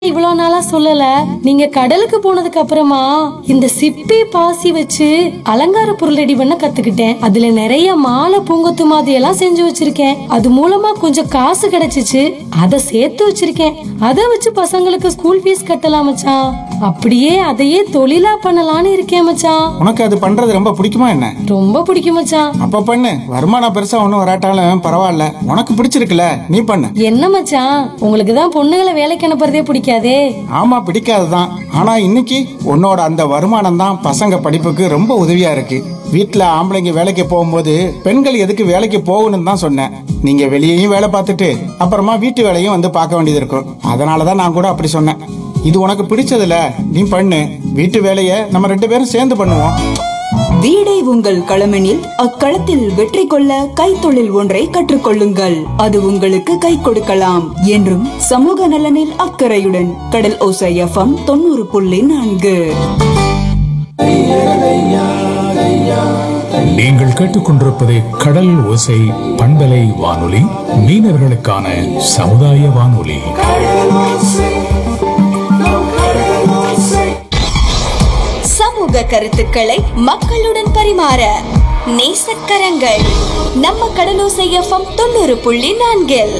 இவ்வளவு நாளா சொல்லல நீங்க கடலுக்கு போனதுக்கு அப்புறமா இந்த சிப்பி பாசி வச்சு அலங்கார பொருள் ரெடி பண்ண கத்துக்கிட்டேன் அதுல நிறைய மாலை பூங்கொத்து மாதிரி எல்லாம் செஞ்சு வச்சிருக்கேன் அது மூலமா கொஞ்சம் காசு கிடைச்சிச்சு அதை சேர்த்து வச்சிருக்கேன் அதை வச்சு பசங்களுக்கு ஸ்கூல் ஃபீஸ் கட்டலாம் மச்சான் அப்படியே அதையே தொழிலா பண்ணலாம்னு இருக்கேன் மச்சான் உனக்கு அது பண்றது ரொம்ப பிடிக்குமா என்ன ரொம்ப பிடிக்கும் மச்சான் அப்ப பண்ணு வருமானம் பெருசா ஒன்னும் வராட்டாலும் பரவாயில்ல உனக்கு பிடிச்சிருக்குல நீ பண்ணு என்ன மச்சான் உங்களுக்கு தான் பொண்ணுங்களை வேலைக்கு அனுப்புறதே பிடிக்காதே ஆமா பிடிக்காதுதான் ஆனா இன்னைக்கு உன்னோட அந்த வருமானம் தான் பசங்க படிப்புக்கு ரொம்ப உதவியா இருக்கு வீட்ல ஆம்பளைங்க வேலைக்கு போகும்போது பெண்கள் எதுக்கு வேலைக்கு போகணும்னு தான் சொன்னேன் நீங்க வெளியேயும் வேலை பார்த்துட்டு அப்புறமா வீட்டு வேலையும் வந்து பார்க்க வேண்டியது இருக்கும் அதனாலதான் நான் கூட அப்படி சொன்னேன் இது உனக்கு பிடிச்சதுல நீ பண்ணு வீட்டு வேலையை நம்ம ரெண்டு பேரும் சேர்ந்து பண்ணுவோம் வீடே உங்கள் களமெனில் அக்களத்தில் வெற்றி கொள்ள கைத்தொழில் ஒன்றை கற்றுக்கொள்ளுங்கள் அது உங்களுக்கு கை கொடுக்கலாம் என்றும் சமூக நலனில் அக்கறையுடன் கடல் ஓசை எஃப்எம் தொண்ணூறு புள்ளி நான்கு நீங்கள் கேட்டுக்கொண்டிருப்பது கடல் ஓசை பண்பலை வானொலி மீனவர்களுக்கான சமுதாய வானொலி சமூக கருத்துக்களை மக்களுடன் பரிமாற நேசக்கரங்கள் நம்ம கடலோசை எஃப்எம் தொண்ணூறு புள்ளி நான்கில்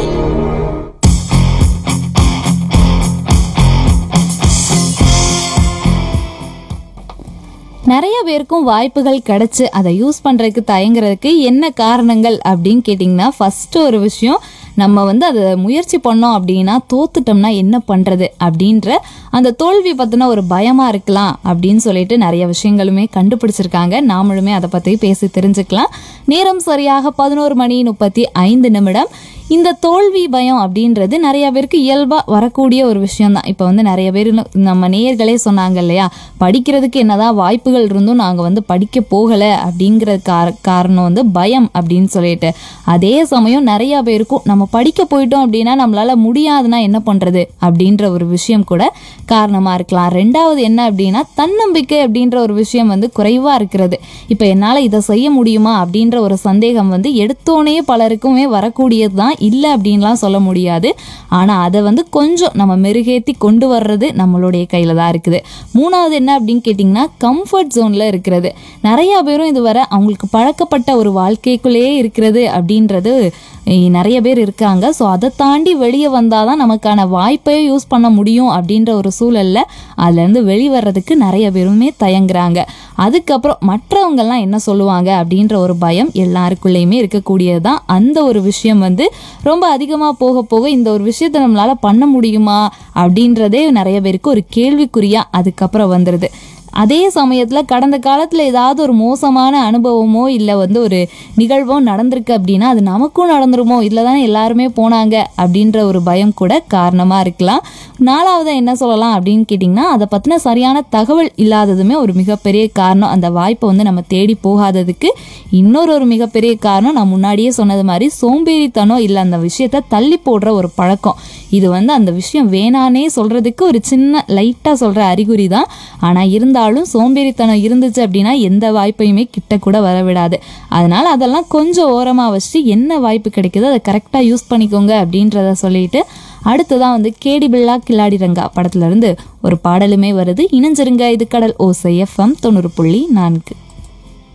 நிறைய பேருக்கும் வாய்ப்புகள் கிடைச்சு அதை யூஸ் பண்றதுக்கு தயங்குறதுக்கு என்ன காரணங்கள் அப்படின்னு கேட்டிங்கன்னா ஃபர்ஸ்ட் ஒரு விஷயம் நம்ம வந்து அதை முயற்சி பண்ணோம் அப்படின்னா தோத்துட்டோம்னா என்ன பண்றது அப்படின்ற அந்த தோல்வி பத்தின ஒரு பயமா இருக்கலாம் அப்படின்னு சொல்லிட்டு நிறைய விஷயங்களுமே கண்டுபிடிச்சிருக்காங்க நாமளுமே அதை பத்தி பேசி தெரிஞ்சுக்கலாம் நேரம் சரியாக பதினோரு மணி முப்பத்தி ஐந்து நிமிடம் இந்த தோல்வி பயம் அப்படின்றது நிறைய பேருக்கு இயல்பா வரக்கூடிய ஒரு விஷயம் தான் இப்போ வந்து நிறைய பேர் நம்ம நேயர்களே சொன்னாங்க இல்லையா படிக்கிறதுக்கு என்னதான் வாய்ப்புகள் இருந்தும் நாங்கள் வந்து படிக்க போகலை அப்படிங்கிற கார காரணம் வந்து பயம் அப்படின்னு சொல்லிட்டு அதே சமயம் நிறைய பேருக்கும் நம்ம படிக்க போயிட்டோம் அப்படின்னா நம்மளால முடியாதுன்னா என்ன பண்றது அப்படின்ற ஒரு விஷயம் கூட காரணமா இருக்கலாம் ரெண்டாவது என்ன அப்படின்னா தன்னம்பிக்கை அப்படின்ற ஒரு விஷயம் வந்து குறைவா இருக்கிறது இப்போ என்னால் இதை செய்ய முடியுமா அப்படின்ற ஒரு சந்தேகம் வந்து எடுத்தோனே பலருக்குமே வரக்கூடியது தான் இல்லை அப்படின்லாம் சொல்ல முடியாது ஆனால் அதை வந்து கொஞ்சம் நம்ம மெருகேற்றி கொண்டு வர்றது நம்மளுடைய கையில் தான் இருக்குது மூணாவது என்ன அப்படின்னு கேட்டிங்கன்னா கம்ஃபர்ட் ஜோனில் இருக்கிறது நிறையா பேரும் இதுவரை அவங்களுக்கு பழக்கப்பட்ட ஒரு வாழ்க்கைக்குள்ளேயே இருக்கிறது அப்படின்றது இ- நிறைய பேர் இருக்காங்க ஸோ அதை தாண்டி வெளியே வந்தால் தான் நமக்கான வாய்ப்பையும் யூஸ் பண்ண முடியும் அப்படின்ற ஒரு சூழலில் அதுலேருந்து வெளிவரதுக்கு நிறைய பேருமே தயங்குறாங்க அதுக்கப்புறம் மற்றவங்கெல்லாம் என்ன சொல்லுவாங்க அப்படின்ற ஒரு பயம் எல்லாருக்குள்ளேயுமே இருக்கக்கூடியது தான் அந்த ஒரு விஷயம் வந்து ரொம்ப அதிகமாக போக போக இந்த ஒரு விஷயத்தை நம்மளால் பண்ண முடியுமா அப்படின்றதே நிறைய பேருக்கு ஒரு கேள்விக்குறியா அதுக்கப்புறம் வந்துடுது அதே சமயத்தில் கடந்த காலத்தில் ஏதாவது ஒரு மோசமான அனுபவமோ இல்லை வந்து ஒரு நிகழ்வோ நடந்திருக்கு அப்படின்னா அது நமக்கும் நடந்துருமோ இல்லை தானே எல்லாருமே போனாங்க அப்படின்ற ஒரு பயம் கூட காரணமாக இருக்கலாம் நாலாவது என்ன சொல்லலாம் அப்படின்னு கேட்டிங்கன்னா அதை பற்றின சரியான தகவல் இல்லாததுமே ஒரு மிகப்பெரிய காரணம் அந்த வாய்ப்பை வந்து நம்ம தேடி போகாததுக்கு இன்னொரு ஒரு மிகப்பெரிய காரணம் நான் முன்னாடியே சொன்னது மாதிரி சோம்பேறித்தனம் இல்லை அந்த விஷயத்த தள்ளி போடுற ஒரு பழக்கம் இது வந்து அந்த விஷயம் வேணானே சொல்றதுக்கு ஒரு சின்ன லைட்டாக சொல்ற அறிகுறி தான் ஆனால் இருந்தாலும் சோம்பேறித்தனம் இருந்துச்சு அப்படின்னா எந்த வாய்ப்பையுமே கிட்ட கூட வர விடாது அதனால அதெல்லாம் கொஞ்சம் ஓரமாக வச்சுட்டு என்ன வாய்ப்பு கிடைக்குதோ அதை கரெக்டாக யூஸ் பண்ணிக்கோங்க அப்படின்றத சொல்லிட்டு அடுத்ததான் வந்து கேடி பில்லா கில்லாடி ரங்கா படத்துல இருந்து ஒரு பாடலுமே வருது இணைஞ்சிருங்க இது கடல் ஓசை எஃப்எம் தொண்ணூறு புள்ளி நான்கு